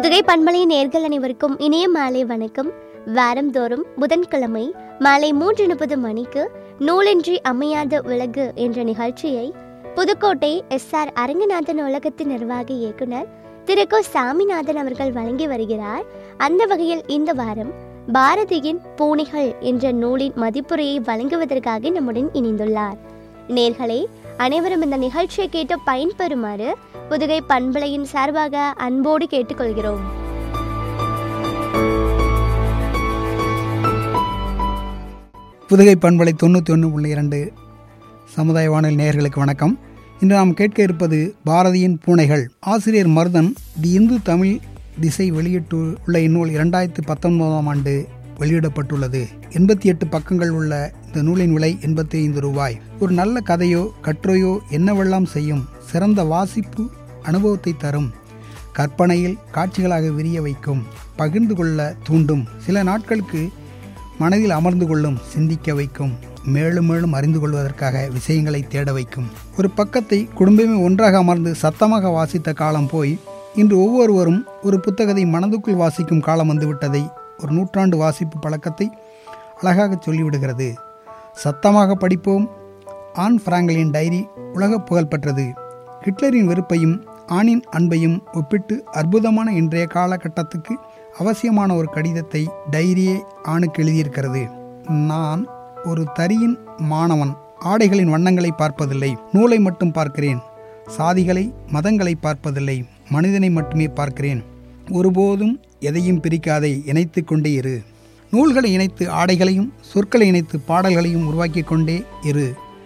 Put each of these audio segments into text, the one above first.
புதுகை பண்பலை நேர்கள் அனைவருக்கும் இனிய மாலை வணக்கம் வாரந்தோறும் புதன்கிழமை மாலை மூன்று முப்பது மணிக்கு நூலின்றி அமையாத உலகு என்ற நிகழ்ச்சியை புதுக்கோட்டை எஸ் ஆர் அரங்கநாதன் உலகத்தின் நிர்வாக இயக்குனர் திரு கோ சாமிநாதன் அவர்கள் வழங்கி வருகிறார் அந்த வகையில் இந்த வாரம் பாரதியின் பூனைகள் என்ற நூலின் மதிப்புரையை வழங்குவதற்காக நம்முடன் இணைந்துள்ளார் நேர்களே அனைவரும் இந்த நிகழ்ச்சியை கேட்டு பயன்பெறுமாறு புதுகை பண்பலையின் சார்பாக அன்போடு கேட்டுக்கொள்கிறோம் புதுகை பண்பலை தொண்ணூற்றி ஒன்று புள்ளி இரண்டு சமுதாய வானொலி நேயர்களுக்கு வணக்கம் இன்று நாம் கேட்க இருப்பது பாரதியின் பூனைகள் ஆசிரியர் மருதன் தி இந்து தமிழ் திசை வெளியிட்டு உள்ள இந்நூல் இரண்டாயிரத்தி பத்தொன்பதாம் ஆண்டு வெளியிடப்பட்டுள்ளது எண்பத்தி எட்டு பக்கங்கள் உள்ள இந்த நூலின் விலை எண்பத்தி ஐந்து ரூபாய் ஒரு நல்ல கதையோ கட்டுரையோ என்னவெல்லாம் செய்யும் சிறந்த வாசிப்பு அனுபவத்தை தரும் கற்பனையில் காட்சிகளாக விரிய வைக்கும் பகிர்ந்து கொள்ள தூண்டும் சில நாட்களுக்கு மனதில் அமர்ந்து கொள்ளும் சிந்திக்க வைக்கும் மேலும் மேலும் அறிந்து கொள்வதற்காக விஷயங்களை தேட வைக்கும் ஒரு பக்கத்தை குடும்பமே ஒன்றாக அமர்ந்து சத்தமாக வாசித்த காலம் போய் இன்று ஒவ்வொருவரும் ஒரு புத்தகத்தை மனதுக்குள் வாசிக்கும் காலம் வந்துவிட்டதை ஒரு நூற்றாண்டு வாசிப்பு பழக்கத்தை அழகாக சொல்லிவிடுகிறது சத்தமாக படிப்போம் ஆன் பிராங்கலின் டைரி உலக புகழ்பெற்றது ஹிட்லரின் வெறுப்பையும் ஆணின் அன்பையும் ஒப்பிட்டு அற்புதமான இன்றைய காலகட்டத்துக்கு அவசியமான ஒரு கடிதத்தை டைரியே ஆணுக்கு எழுதியிருக்கிறது நான் ஒரு தரியின் மாணவன் ஆடைகளின் வண்ணங்களை பார்ப்பதில்லை நூலை மட்டும் பார்க்கிறேன் சாதிகளை மதங்களை பார்ப்பதில்லை மனிதனை மட்டுமே பார்க்கிறேன் ஒருபோதும் எதையும் பிரிக்காதை இணைத்து கொண்டே இரு நூல்களை இணைத்து ஆடைகளையும் சொற்களை இணைத்து பாடல்களையும் உருவாக்கி கொண்டே இரு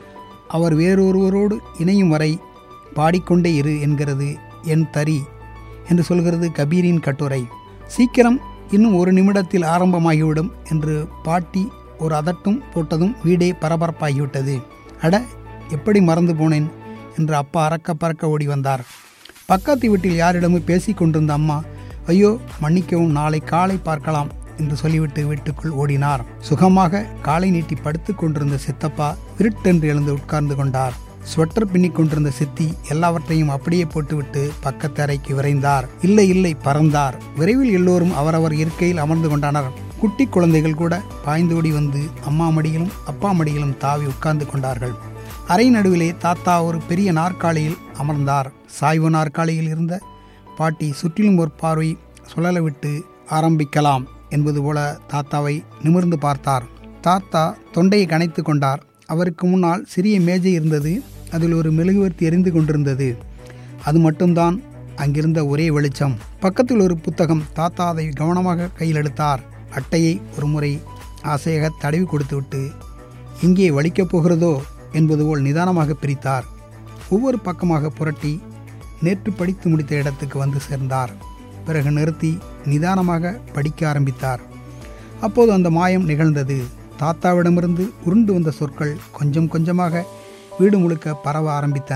அவர் வேறொருவரோடு இணையும் வரை பாடிக்கொண்டே இரு என்கிறது என் தரி என்று சொல்கிறது கபீரின் கட்டுரை சீக்கிரம் இன்னும் ஒரு நிமிடத்தில் ஆரம்பமாகிவிடும் என்று பாட்டி ஒரு அதட்டும் போட்டதும் வீடே பரபரப்பாகிவிட்டது அட எப்படி மறந்து போனேன் என்று அப்பா அறக்க பறக்க ஓடி வந்தார் பக்கத்து வீட்டில் யாரிடமும் பேசிக் கொண்டிருந்த அம்மா ஐயோ மன்னிக்கவும் நாளை காலை பார்க்கலாம் என்று சொல்லிவிட்டு வீட்டுக்குள் ஓடினார் சுகமாக காலை நீட்டி படுத்துக் கொண்டிருந்த சித்தப்பா விருட்டென்று எழுந்து உட்கார்ந்து கொண்டார் ஸ்வெட்டர் பின்னிக் கொண்டிருந்த சித்தி எல்லாவற்றையும் அப்படியே போட்டுவிட்டு பக்கத்து அறைக்கு விரைந்தார் இல்லை இல்லை பறந்தார் விரைவில் எல்லோரும் அவரவர் இருக்கையில் அமர்ந்து கொண்டனர் குட்டி குழந்தைகள் கூட பாய்ந்தோடி வந்து அம்மா மடியிலும் அப்பா மடியிலும் தாவி உட்கார்ந்து கொண்டார்கள் அறை நடுவிலே தாத்தா ஒரு பெரிய நாற்காலியில் அமர்ந்தார் சாய்வு நாற்காலியில் இருந்த பாட்டி சுற்றிலும் ஒரு பார்வை சுழல விட்டு ஆரம்பிக்கலாம் என்பது போல தாத்தாவை நிமிர்ந்து பார்த்தார் தாத்தா தொண்டையை கனைத்து கொண்டார் அவருக்கு முன்னால் சிறிய மேஜை இருந்தது அதில் ஒரு மெழுகுவர்த்தி எரிந்து கொண்டிருந்தது அது மட்டும்தான் அங்கிருந்த ஒரே வெளிச்சம் பக்கத்தில் ஒரு புத்தகம் தாத்தா அதை கவனமாக கையில் எடுத்தார் அட்டையை ஒரு முறை ஆசையாக தடவி கொடுத்துவிட்டு இங்கே வலிக்கப் போகிறதோ என்பது போல் நிதானமாக பிரித்தார் ஒவ்வொரு பக்கமாக புரட்டி நேற்று படித்து முடித்த இடத்துக்கு வந்து சேர்ந்தார் பிறகு நிறுத்தி நிதானமாக படிக்க ஆரம்பித்தார் அப்போது அந்த மாயம் நிகழ்ந்தது தாத்தாவிடமிருந்து உருண்டு வந்த சொற்கள் கொஞ்சம் கொஞ்சமாக வீடு முழுக்க பரவ ஆரம்பித்தன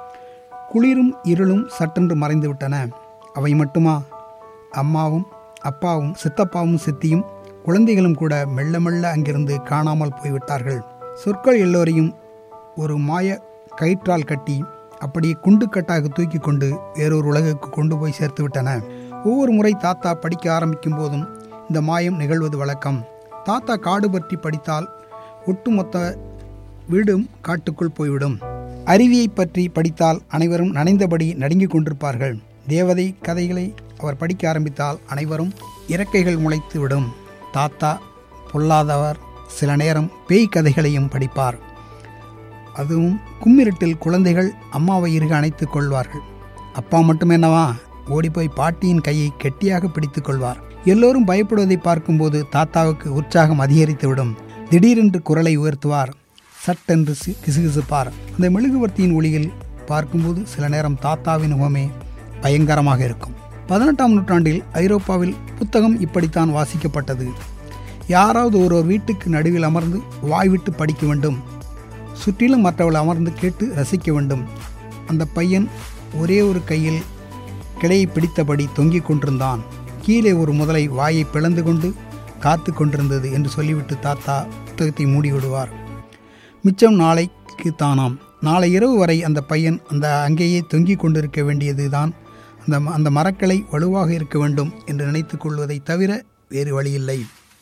குளிரும் இருளும் சட்டென்று மறைந்துவிட்டன அவை மட்டுமா அம்மாவும் அப்பாவும் சித்தப்பாவும் சித்தியும் குழந்தைகளும் கூட மெல்ல மெல்ல அங்கிருந்து காணாமல் போய்விட்டார்கள் சொற்கள் எல்லோரையும் ஒரு மாய கயிற்றால் கட்டி அப்படியே குண்டு கட்டாக தூக்கி கொண்டு வேறொரு உலகுக்கு கொண்டு போய் சேர்த்து விட்டன ஒவ்வொரு முறை தாத்தா படிக்க ஆரம்பிக்கும் போதும் இந்த மாயம் நிகழ்வது வழக்கம் தாத்தா காடு பற்றி படித்தால் ஒட்டுமொத்த வீடும் காட்டுக்குள் போய்விடும் அருவியை பற்றி படித்தால் அனைவரும் நனைந்தபடி நடுங்கிக் கொண்டிருப்பார்கள் தேவதை கதைகளை அவர் படிக்க ஆரம்பித்தால் அனைவரும் இறக்கைகள் முளைத்து விடும் தாத்தா பொல்லாதவர் சில நேரம் பேய் கதைகளையும் படிப்பார் அதுவும் கும்மிருட்டில் குழந்தைகள் அம்மாவை இருக அணைத்துக் கொள்வார்கள் அப்பா மட்டும் என்னவா ஓடிப்போய் பாட்டியின் கையை கெட்டியாக பிடித்துக் கொள்வார் எல்லோரும் பயப்படுவதை பார்க்கும்போது தாத்தாவுக்கு உற்சாகம் அதிகரித்துவிடும் திடீரென்று குரலை உயர்த்துவார் சட்டென்று சி- கிசுகிசுப்பார் அந்த மெழுகுவர்த்தியின் ஒளியில் பார்க்கும்போது சில நேரம் தாத்தாவின் முகமே பயங்கரமாக இருக்கும் பதினெட்டாம் நூற்றாண்டில் ஐரோப்பாவில் புத்தகம் இப்படித்தான் வாசிக்கப்பட்டது யாராவது ஒருவர் வீட்டுக்கு நடுவில் அமர்ந்து வாய்விட்டு படிக்க வேண்டும் சுற்றிலும் மற்றவள் அமர்ந்து கேட்டு ரசிக்க வேண்டும் அந்த பையன் ஒரே ஒரு கையில் கிளையை பிடித்தபடி தொங்கிக் கொண்டிருந்தான் கீழே ஒரு முதலை வாயை பிளந்து கொண்டு காத்து கொண்டிருந்தது என்று சொல்லிவிட்டு தாத்தா புத்தகத்தை மூடிவிடுவார் மிச்சம் நாளைக்கு தானாம் நாளை இரவு வரை அந்த பையன் அந்த அங்கேயே தொங்கிக் கொண்டிருக்க வேண்டியதுதான் அந்த அந்த மரக்கிளை வலுவாக இருக்க வேண்டும் என்று நினைத்து கொள்வதை தவிர வேறு வழியில்லை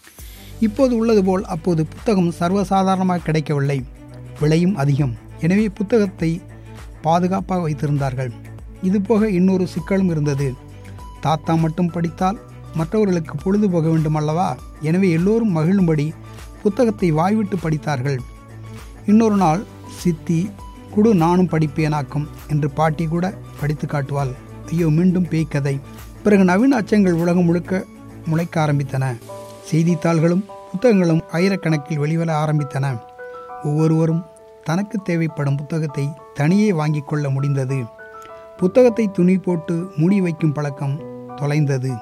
இப்போது உள்ளது போல் அப்போது புத்தகம் சர்வசாதாரணமாக கிடைக்கவில்லை விலையும் அதிகம் எனவே புத்தகத்தை பாதுகாப்பாக வைத்திருந்தார்கள் இதுபோக இன்னொரு சிக்கலும் இருந்தது தாத்தா மட்டும் படித்தால் மற்றவர்களுக்கு பொழுது போக வேண்டும் அல்லவா எனவே எல்லோரும் மகிழும்படி புத்தகத்தை வாய்விட்டு படித்தார்கள் இன்னொரு நாள் சித்தி குடு நானும் படிப்பேனாக்கும் என்று பாட்டி கூட படித்து காட்டுவாள் ஐயோ மீண்டும் பேய் கதை பிறகு நவீன அச்சங்கள் உலகம் முழுக்க முளைக்க ஆரம்பித்தன செய்தித்தாள்களும் புத்தகங்களும் ஆயிரக்கணக்கில் வெளிவர ஆரம்பித்தன ஒவ்வொருவரும் தனக்கு தேவைப்படும் புத்தகத்தை தனியே வாங்கிக் கொள்ள முடிந்தது புத்தகத்தை துணி போட்டு மூடி வைக்கும் பழக்கம் தொலைந்தது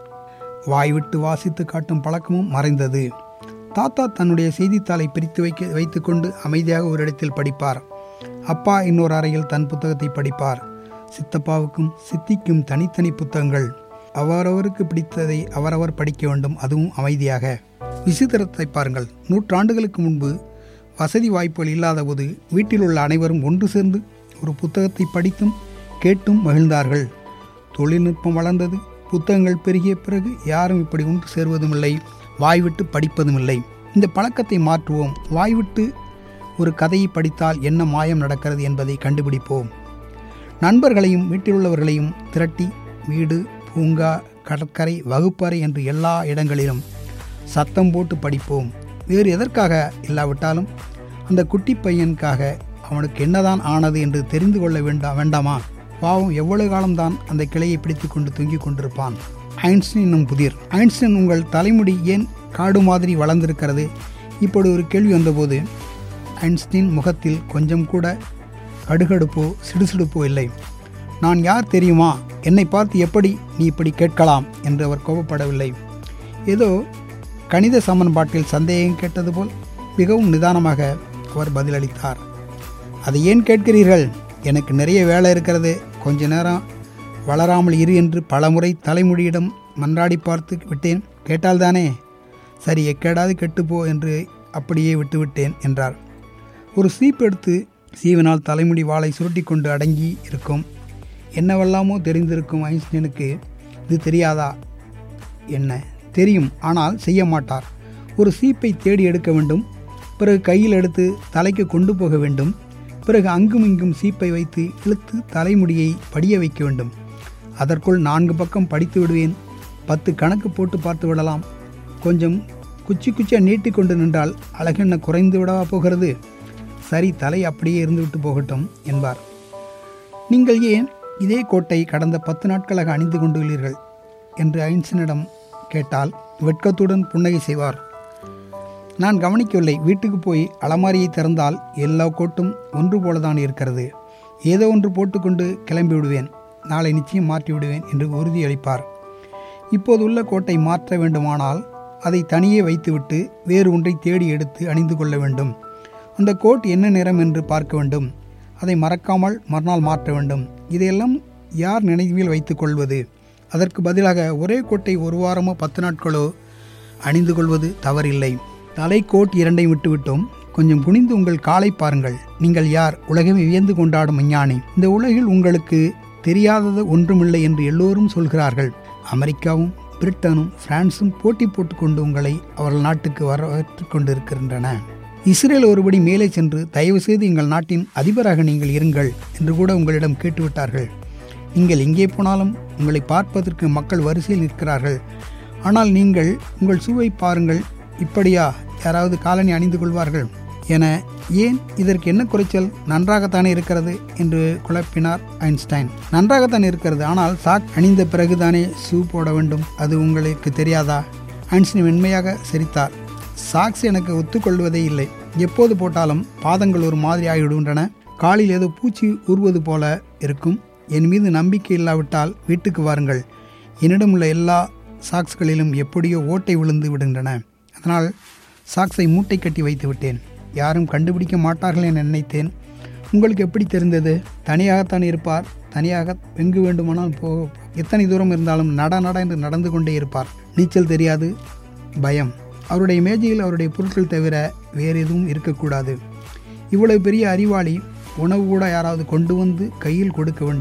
வாய்விட்டு வாசித்து காட்டும் பழக்கமும் மறைந்தது தாத்தா தன்னுடைய செய்தித்தாளை பிரித்து வைக்க வைத்துக்கொண்டு அமைதியாக ஒரு இடத்தில் படிப்பார் அப்பா இன்னொரு அறையில் தன் புத்தகத்தை படிப்பார் சித்தப்பாவுக்கும் சித்திக்கும் தனித்தனி புத்தகங்கள் அவரவருக்கு பிடித்ததை அவரவர் படிக்க வேண்டும் அதுவும் அமைதியாக விசித்திரத்தை பாருங்கள் நூற்றாண்டுகளுக்கு முன்பு வசதி வாய்ப்புகள் இல்லாதபோது வீட்டில் உள்ள அனைவரும் ஒன்று சேர்ந்து ஒரு புத்தகத்தை படித்தும் கேட்டும் மகிழ்ந்தார்கள் தொழில்நுட்பம் வளர்ந்தது புத்தகங்கள் பெருகிய பிறகு யாரும் இப்படி ஒன்று சேர்வதும் இல்லை வாய்விட்டு படிப்பதும் இல்லை இந்த பழக்கத்தை மாற்றுவோம் வாய்விட்டு ஒரு கதையை படித்தால் என்ன மாயம் நடக்கிறது என்பதை கண்டுபிடிப்போம் நண்பர்களையும் வீட்டில் உள்ளவர்களையும் திரட்டி வீடு பூங்கா கடற்கரை வகுப்பறை என்று எல்லா இடங்களிலும் சத்தம் போட்டு படிப்போம் வேறு எதற்காக இல்லாவிட்டாலும் அந்த குட்டி பையனுக்காக அவனுக்கு என்னதான் ஆனது என்று தெரிந்து கொள்ள வேண்டா வேண்டாமா பாவம் எவ்வளவு காலம்தான் அந்த கிளையை பிடித்து கொண்டு தொங்கிக் கொண்டிருப்பான் ஐன்ஸ்டீன் என்னும் புதிர் ஐன்ஸ்டீன் உங்கள் தலைமுடி ஏன் காடு மாதிரி வளர்ந்திருக்கிறது இப்படி ஒரு கேள்வி வந்தபோது ஐன்ஸ்டீன் முகத்தில் கொஞ்சம் கூட கடுகடுப்போ சிடுசிடுப்போ இல்லை நான் யார் தெரியுமா என்னை பார்த்து எப்படி நீ இப்படி கேட்கலாம் என்று அவர் கோபப்படவில்லை ஏதோ கணித சமன்பாட்டில் சந்தேகம் கேட்டது போல் மிகவும் நிதானமாக அவர் பதிலளித்தார் அதை ஏன் கேட்கிறீர்கள் எனக்கு நிறைய வேலை இருக்கிறது கொஞ்ச நேரம் வளராமல் இரு என்று பலமுறை தலைமுடியிடம் மன்றாடி பார்த்து விட்டேன் கேட்டால்தானே சரி எக்கேடாது கெட்டுப்போ என்று அப்படியே விட்டுவிட்டேன் என்றார் ஒரு சீப் எடுத்து சீவனால் தலைமுடி வாளை சுருட்டி கொண்டு அடங்கி இருக்கும் என்னவெல்லாமோ தெரிந்திருக்கும் ஐன்ஸ்டீனுக்கு இது தெரியாதா என்ன தெரியும் ஆனால் செய்ய மாட்டார் ஒரு சீப்பை தேடி எடுக்க வேண்டும் பிறகு கையில் எடுத்து தலைக்கு கொண்டு போக வேண்டும் பிறகு அங்கும் இங்கும் சீப்பை வைத்து இழுத்து தலைமுடியை படிய வைக்க வேண்டும் அதற்குள் நான்கு பக்கம் படித்து விடுவேன் பத்து கணக்கு போட்டு பார்த்து விடலாம் கொஞ்சம் குச்சி குச்சியாக நீட்டி கொண்டு நின்றால் அழகென்ன குறைந்து விடவா போகிறது சரி தலை அப்படியே இருந்துவிட்டு போகட்டும் என்பார் நீங்கள் ஏன் இதே கோட்டை கடந்த பத்து நாட்களாக அணிந்து கொண்டுள்ளீர்கள் என்று ஐன்ஸ்டனிடம் கேட்டால் வெட்கத்துடன் புன்னகை செய்வார் நான் கவனிக்கவில்லை வீட்டுக்கு போய் அலமாரியை திறந்தால் எல்லா கோட்டும் ஒன்று போலதான் இருக்கிறது ஏதோ ஒன்று போட்டுக்கொண்டு கிளம்பி விடுவேன் நாளை நிச்சயம் மாற்றி விடுவேன் என்று உறுதியளிப்பார் இப்போது உள்ள கோட்டை மாற்ற வேண்டுமானால் அதை தனியே வைத்துவிட்டு வேறு ஒன்றை தேடி எடுத்து அணிந்து கொள்ள வேண்டும் அந்த கோட் என்ன நிறம் என்று பார்க்க வேண்டும் அதை மறக்காமல் மறுநாள் மாற்ற வேண்டும் இதையெல்லாம் யார் நினைவில் வைத்துக் கொள்வது அதற்கு பதிலாக ஒரே கோட்டை ஒரு வாரமோ பத்து நாட்களோ அணிந்து கொள்வது தவறில்லை தலை கோட் இரண்டையும் விட்டுவிட்டோம் கொஞ்சம் குனிந்து உங்கள் காலை பாருங்கள் நீங்கள் யார் உலகமே வியந்து கொண்டாடும் விஞ்ஞானி இந்த உலகில் உங்களுக்கு தெரியாதது ஒன்றுமில்லை என்று எல்லோரும் சொல்கிறார்கள் அமெரிக்காவும் பிரிட்டனும் பிரான்சும் போட்டி போட்டுக்கொண்டு உங்களை அவர்கள் நாட்டுக்கு வரவேற்று கொண்டிருக்கின்றன இஸ்ரேல் ஒருபடி மேலே சென்று தயவு செய்து எங்கள் நாட்டின் அதிபராக நீங்கள் இருங்கள் என்று கூட உங்களிடம் கேட்டுவிட்டார்கள் நீங்கள் எங்கே போனாலும் உங்களை பார்ப்பதற்கு மக்கள் வரிசையில் நிற்கிறார்கள் ஆனால் நீங்கள் உங்கள் சூவை பாருங்கள் இப்படியா யாராவது காலனி அணிந்து கொள்வார்கள் என ஏன் இதற்கு என்ன குறைச்சல் நன்றாகத்தானே இருக்கிறது என்று குழப்பினார் ஐன்ஸ்டைன் நன்றாகத்தான் இருக்கிறது ஆனால் சாக் அணிந்த பிறகுதானே ஷூ போட வேண்டும் அது உங்களுக்கு தெரியாதா ஐன்ஸ்டைன் மென்மையாக சிரித்தார் சாக்ஸ் எனக்கு ஒத்துக்கொள்வதே இல்லை எப்போது போட்டாலும் பாதங்கள் ஒரு மாதிரி ஆகிவிடுகின்றன காலில் ஏதோ பூச்சி ஊறுவது போல இருக்கும் என் மீது நம்பிக்கை இல்லாவிட்டால் வீட்டுக்கு வாருங்கள் என்னிடம் உள்ள எல்லா சாக்ஸ்களிலும் எப்படியோ ஓட்டை விழுந்து விடுகின்றன அதனால் சாக்ஸை மூட்டை கட்டி வைத்து விட்டேன் யாரும் கண்டுபிடிக்க மாட்டார்கள் என நினைத்தேன் உங்களுக்கு எப்படி தெரிந்தது தனியாகத்தான் இருப்பார் தனியாக எங்கு வேண்டுமானால் போ எத்தனை தூரம் இருந்தாலும் நட நட என்று நடந்து கொண்டே இருப்பார் நீச்சல் தெரியாது பயம் அவருடைய மேஜையில் அவருடைய பொருட்கள் தவிர வேறு எதுவும் இருக்கக்கூடாது இவ்வளவு பெரிய அறிவாளி உணவு கூட யாராவது கொண்டு வந்து கையில் கொடுக்க வேண்டும்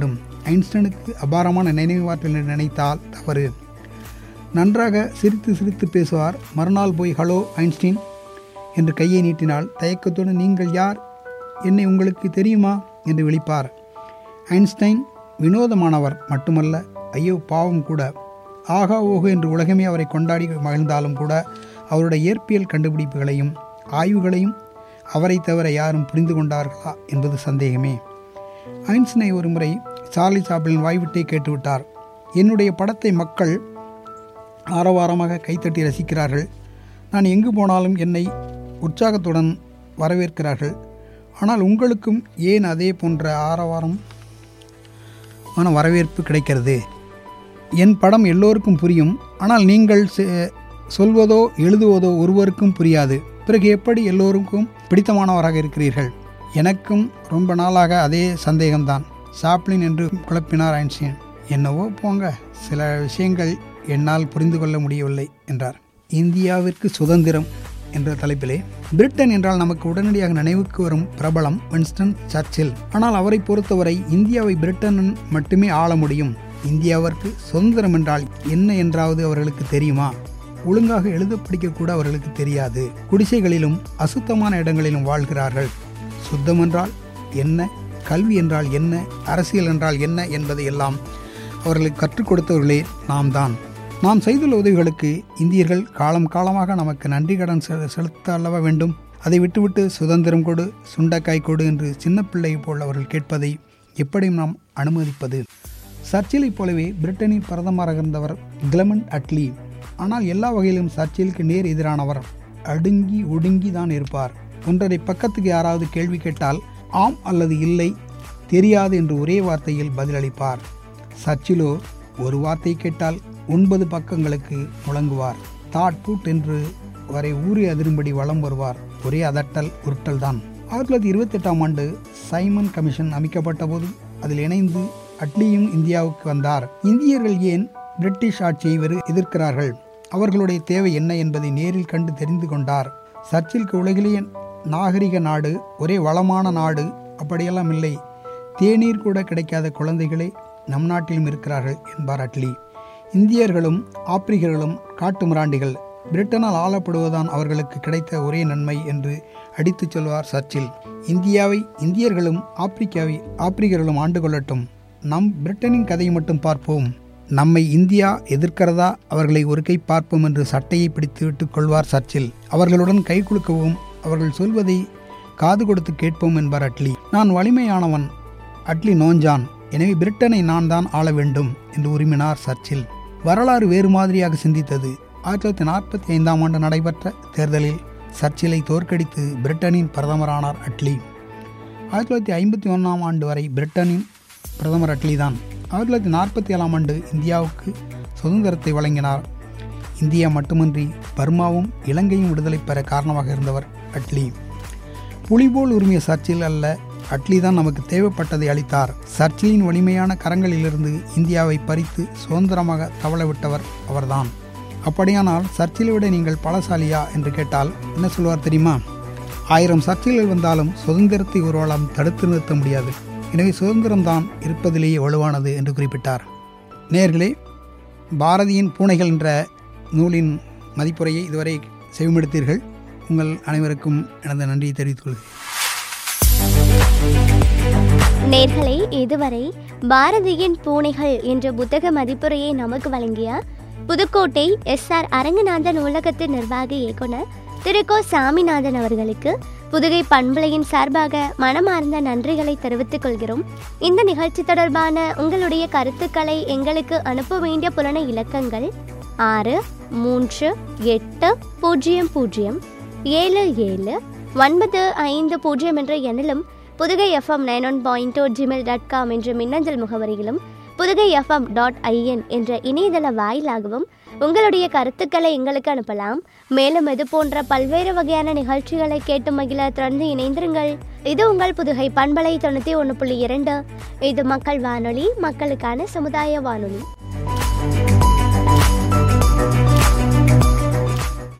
ஐன்ஸ்டைனுக்கு அபாரமான நினைவாற்றல் என்று நினைத்தால் தவறு நன்றாக சிரித்து சிரித்து பேசுவார் மறுநாள் போய் ஹலோ ஐன்ஸ்டீன் என்று கையை நீட்டினால் தயக்கத்தோடு நீங்கள் யார் என்னை உங்களுக்கு தெரியுமா என்று விழிப்பார் ஐன்ஸ்டைன் வினோதமானவர் மட்டுமல்ல ஐயோ பாவம் கூட ஆகா ஓஹோ என்று உலகமே அவரை கொண்டாடி மகிழ்ந்தாலும் கூட அவருடைய இயற்பியல் கண்டுபிடிப்புகளையும் ஆய்வுகளையும் அவரை தவிர யாரும் புரிந்து கொண்டார்களா என்பது சந்தேகமே ஐன்ஸ்டனை ஒரு முறை சார்லி சாப்பிளின் வாய்விட்டே கேட்டுவிட்டார் என்னுடைய படத்தை மக்கள் ஆரவாரமாக கைத்தட்டி ரசிக்கிறார்கள் நான் எங்கு போனாலும் என்னை உற்சாகத்துடன் வரவேற்கிறார்கள் ஆனால் உங்களுக்கும் ஏன் அதே போன்ற ஆரவாரம் ஆன வரவேற்பு கிடைக்கிறது என் படம் எல்லோருக்கும் புரியும் ஆனால் நீங்கள் செ- சொல்வதோ எழுதுவதோ ஒருவருக்கும் புரியாது பிறகு எப்படி எல்லோருக்கும் பிடித்தமானவராக இருக்கிறீர்கள் எனக்கும் ரொம்ப நாளாக அதே சந்தேகம்தான் சாப்ளின் என்று குழப்பினார் ஐன்ஸ்டீன் என்னவோ போங்க சில விஷயங்கள் என்னால் புரிந்து கொள்ள முடியவில்லை என்றார் இந்தியாவிற்கு சுதந்திரம் என்ற தலைப்பிலே பிரிட்டன் என்றால் நமக்கு உடனடியாக நினைவுக்கு வரும் பிரபலம் வின்ஸ்டன் சர்ச்சில் ஆனால் அவரை பொறுத்தவரை இந்தியாவை பிரிட்டன் மட்டுமே ஆள முடியும் இந்தியாவிற்கு சுதந்திரம் என்றால் என்ன என்றாவது அவர்களுக்கு தெரியுமா ஒழுங்காக எழுத படிக்க கூட அவர்களுக்கு தெரியாது குடிசைகளிலும் அசுத்தமான இடங்களிலும் வாழ்கிறார்கள் சுத்தம் என்றால் என்ன கல்வி என்றால் என்ன அரசியல் என்றால் என்ன என்பதை எல்லாம் அவர்களுக்கு கற்றுக் கொடுத்தவர்களே நாம் தான் நாம் செய்துள்ள உதவிகளுக்கு இந்தியர்கள் காலம் காலமாக நமக்கு நன்றி கடன் செ- செலுத்த அல்லவா வேண்டும் அதை விட்டுவிட்டு சுதந்திரம் கொடு சுண்டைக்காய் கொடு என்று சின்ன பிள்ளை போல் அவர்கள் கேட்பதை எப்படியும் நாம் அனுமதிப்பது சர்ச்சிலைப் போலவே பிரிட்டனின் பிரதமராக இருந்தவர் கிளமண்ட் அட்லி ஆனால் எல்லா வகையிலும் சர்ச்சிலுக்கு நேர் எதிரானவர் அடுங்கி ஒடுங்கி தான் இருப்பார் ஒன்றரை பக்கத்துக்கு யாராவது கேள்வி கேட்டால் ஆம் அல்லது இல்லை தெரியாது என்று ஒரே வார்த்தையில் பதிலளிப்பார் சர்ச்சிலோ ஒரு வார்த்தை கேட்டால் ஒன்பது பக்கங்களுக்கு முழங்குவார் தாட் பூட் என்று வரை ஊறி அதிரும்படி வலம் வருவார் ஒரே அதட்டல் உருட்டல் தான் ஆயிரத்தி தொள்ளாயிரத்தி இருபத்தி எட்டாம் ஆண்டு சைமன் கமிஷன் அமைக்கப்பட்ட போது அதில் இணைந்து அட்லியும் இந்தியாவுக்கு வந்தார் இந்தியர்கள் ஏன் பிரிட்டிஷ் ஆட்சியை வெறு எதிர்க்கிறார்கள் அவர்களுடைய தேவை என்ன என்பதை நேரில் கண்டு தெரிந்து கொண்டார் சர்ச்சிலுக்கு உலகிலேயே நாகரிக நாடு ஒரே வளமான நாடு அப்படியெல்லாம் இல்லை தேநீர் கூட கிடைக்காத குழந்தைகளே நம் நாட்டிலும் இருக்கிறார்கள் என்பார் அட்லி இந்தியர்களும் ஆப்பிரிக்கர்களும் காட்டு மிராண்டிகள் பிரிட்டனால் ஆளப்படுவதுதான் அவர்களுக்கு கிடைத்த ஒரே நன்மை என்று அடித்துச் சொல்வார் சர்ச்சில் இந்தியாவை இந்தியர்களும் ஆப்பிரிக்காவை ஆப்பிரிக்கர்களும் ஆண்டு கொள்ளட்டும் நம் பிரிட்டனின் கதையை மட்டும் பார்ப்போம் நம்மை இந்தியா எதிர்க்கிறதா அவர்களை ஒரு கை பார்ப்போம் என்று சட்டையை பிடித்து விட்டுக் கொள்வார் சர்ச்சில் அவர்களுடன் கை குலுக்கவும் அவர்கள் சொல்வதை காது கொடுத்து கேட்போம் என்பார் அட்லி நான் வலிமையானவன் அட்லி நோஞ்சான் எனவே பிரிட்டனை நான் தான் ஆள வேண்டும் என்று உரிமினார் சர்ச்சில் வரலாறு வேறு மாதிரியாக சிந்தித்தது ஆயிரத்தி தொள்ளாயிரத்தி நாற்பத்தி ஐந்தாம் ஆண்டு நடைபெற்ற தேர்தலில் சர்ச்சிலை தோற்கடித்து பிரிட்டனின் பிரதமரானார் அட்லி ஆயிரத்தி தொள்ளாயிரத்தி ஐம்பத்தி ஒன்றாம் ஆண்டு வரை பிரிட்டனின் பிரதமர் அட்லி தான் ஆயிரத்தி தொள்ளாயிரத்தி நாற்பத்தி ஏழாம் ஆண்டு இந்தியாவுக்கு சுதந்திரத்தை வழங்கினார் இந்தியா மட்டுமின்றி பர்மாவும் இலங்கையும் விடுதலை பெற காரணமாக இருந்தவர் அட்லி புலிபோல் உரிமைய சர்ச்சில் அல்ல அட்லி தான் நமக்கு தேவைப்பட்டதை அளித்தார் சர்ச்சிலின் வலிமையான கரங்களிலிருந்து இந்தியாவை பறித்து சுதந்திரமாக தவள விட்டவர் அவர்தான் அப்படியானால் சர்ச்சிலை விட நீங்கள் பலசாலியா என்று கேட்டால் என்ன சொல்வார் தெரியுமா ஆயிரம் சர்ச்சைகள் வந்தாலும் சுதந்திரத்தை ஒருவராலும் தடுத்து நிறுத்த முடியாது எனவே சுதந்திரம்தான் இருப்பதிலேயே வலுவானது என்று குறிப்பிட்டார் நேர்களே பாரதியின் பூனைகள் என்ற நூலின் மதிப்புரையை இதுவரை செவிமெடுத்தீர்கள் உங்கள் அனைவருக்கும் எனது நன்றியை தெரிவித்துக் கொள்கிறேன் நேர்களை இதுவரை பாரதியின் பூனைகள் என்ற புத்தக மதிப்புரையை நமக்கு வழங்கிய புதுக்கோட்டை எஸ் ஆர் அரங்கநாதன் நூலகத்தின் நிர்வாக இயக்குனர் திரு கோ சாமிநாதன் அவர்களுக்கு புதுகை பண்பலையின் சார்பாக மனமார்ந்த நன்றிகளை தெரிவித்துக் கொள்கிறோம் இந்த நிகழ்ச்சி தொடர்பான உங்களுடைய கருத்துக்களை எங்களுக்கு அனுப்ப வேண்டிய புலன இலக்கங்கள் ஆறு மூன்று எட்டு பூஜ்ஜியம் பூஜ்ஜியம் ஏழு ஏழு ஒன்பது ஐந்து பூஜ்ஜியம் என்ற எண்ணிலும் Puthugai FM nine one point two Gmail dot com என்ற மின்னஞ்சல் முகவரியிலும் புதுகை எஃப்எம் டாட் ஐஎன் என்ற இணையதள வாயிலாகவும் உங்களுடைய கருத்துக்களை எங்களுக்கு அனுப்பலாம் மேலும் இது போன்ற பல்வேறு வகையான நிகழ்ச்சிகளை கேட்டு மகிழ தொடர்ந்து இணைந்திருங்கள் இது உங்கள் புதுகை பண்பலை தொண்ணூற்றி ஒன்று புள்ளி இரண்டு இது மக்கள் வானொலி மக்களுக்கான சமுதாய வானொலி